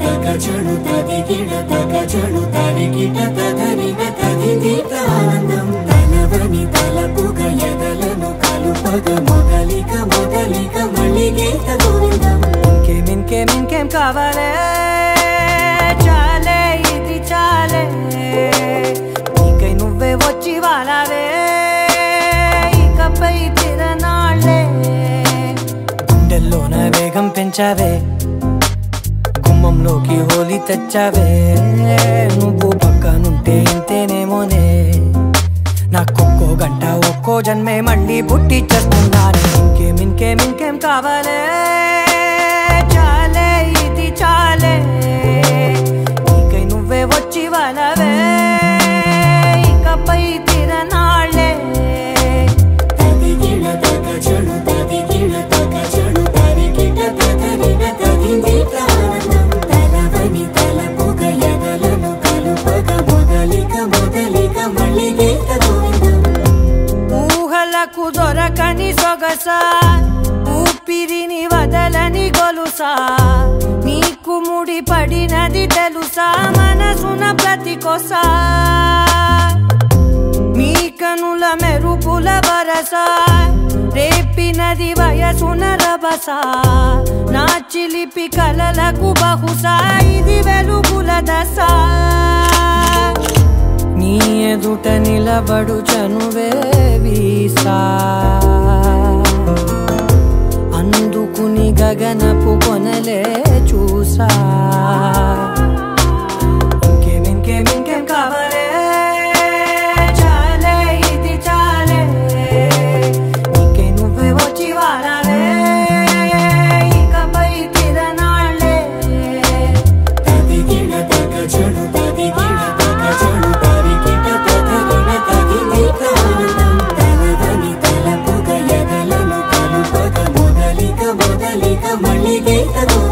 తగ చెడు తదిగిడ తగ చెడు తరిగిట తదరిన తదిగిట ఆనందం తలవని తలపుగ ఎదలను కలుపగ మొదలిక మొదలిక మళ్ళీగేత గోవిందం ఇంకేం ఇంకేం ఇంకేం కావాలే చాలే ఇది చాలే నీకై నువ్వే వచ్చి వాలావే ఇకపై తిరనాళ్ళే గుండెల్లోన వేగం పెంచావే గుమ్మంలోకి హోలీ తెచ్చావే నువ్వు పక్కనుంటే ఇంతేనేమోనే నాకొక్కో గంట ఒక్కో జన్మే మళ్ళీ పుట్టి చేస్తున్నాను ఇంకేం ఇంకేం ఇంకేం కావాలే చాలే ఇది చాలే నీకై నువ్వే వచ్చి వాళ్ళవే ఇకపై తిరనాళ్ళే తదిగిడ తగ చెడు తదిగిడ తగ చెడు తరిగిట తదరిన తదిగిట ఆనందం తలవని తలపుగ ఎదలను కలుపగ మొదలిక మొదలిక మళ్ళీగేత గోవిందం ఊహలకు దొరకని సొగస ఊపిరిని వదలని గొలుసా నీకు ముడి పడినది తెలుసా మనసున ప్రతి కొసా మీ కనుల మెరుపుల వరస రేపినది వయసున రభస నా చిలిపి కలలకు బహుశా ఇది వెలుగుల దశ నీ ఎదుట నిలబడు చనువే వీసా అందుకుని గగనపు కొనలే చూసా ఇంకేం ఇంకేం ఇంకేం కావాలే చాలే ఇది చాలే నీకే నువ్వే వచ్చి వాడాలే ఇకపై తిరనాళ్ళే తదిగిడ తగ చెడు తదిగిడ తగ చెడు తరిగిట తదరిన తదిగిట ఆనందం తలవని తలపుగ ఎదలను కలుపగ మొదలిక మొదలిక మళ్ళీగేత గోవిందం